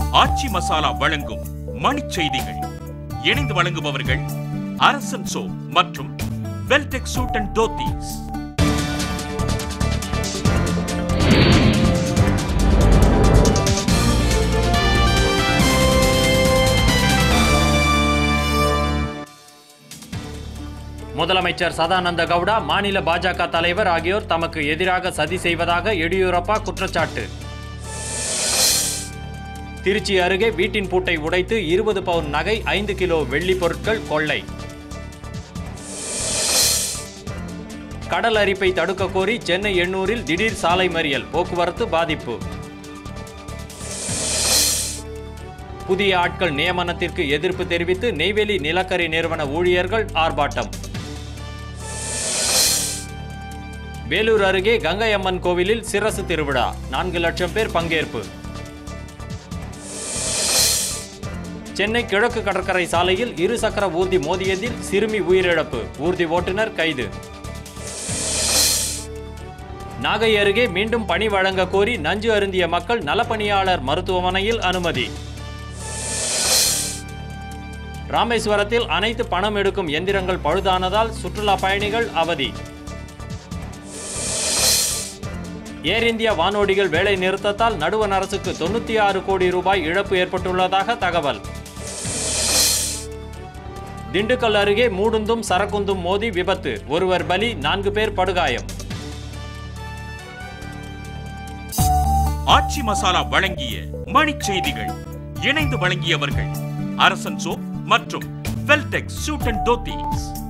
ஆச்சி மசாலா வழங்கும் மணிச் செய்திகள் இணைந்து வழங்குபவர்கள் அரசன் சோ மற்றும் வெல்டெக் சூட் அண்ட் தோத்தீஸ் முதலமைச்சர் சதானந்த கவுடா மாநில பாஜக தலைவர் ஆகியோர் தமக்கு எதிராக சதி செய்வதாக எடியூரப்பா குற்றச்சாட்டு திருச்சி அருகே வீட்டின் பூட்டை உடைத்து இருபது பவுன் நகை ஐந்து கிலோ வெள்ளி பொருட்கள் கொள்ளை கடல் அரிப்பை தடுக்க கோரி சென்னை எண்ணூரில் திடீர் சாலை மறியல் போக்குவரத்து பாதிப்பு புதிய ஆட்கள் நியமனத்திற்கு எதிர்ப்பு தெரிவித்து நெய்வேலி நிலக்கரி நிறுவன ஊழியர்கள் ஆர்ப்பாட்டம் வேலூர் அருகே கங்கை அம்மன் கோவிலில் சிரசு திருவிழா நான்கு லட்சம் பேர் பங்கேற்பு சென்னை கிழக்கு கடற்கரை சாலையில் இருசக்கர ஊர்தி மோதியதில் சிறுமி உயிரிழப்பு ஊர்தி ஓட்டுநர் கைது நாகை அருகே மீண்டும் பணி வழங்க கோரி நஞ்சு அருந்திய மக்கள் நலப்பணியாளர் மருத்துவமனையில் அனுமதி ராமேஸ்வரத்தில் அனைத்து பணம் எடுக்கும் எந்திரங்கள் பழுதானதால் சுற்றுலா பயணிகள் அவதி ஏர் இந்தியா வானோடிகள் வேலை நிறுத்தத்தால் நடுவண் அரசுக்கு தொண்ணூத்தி ஆறு கோடி ரூபாய் இழப்பு ஏற்பட்டுள்ளதாக தகவல் திண்டுக்கல் அருகே மூடுந்தும் சரக்குந்தும் மோதி விபத்து ஒருவர் பலி நான்கு பேர் படுகாயம் ஆச்சி மசாலா வழங்கிய மணிச் செய்திகள் இணைந்து வழங்கியவர்கள் அரசன் சோ மற்றும் வெல்டெக் சூட் அண்ட் தோத்தீஸ்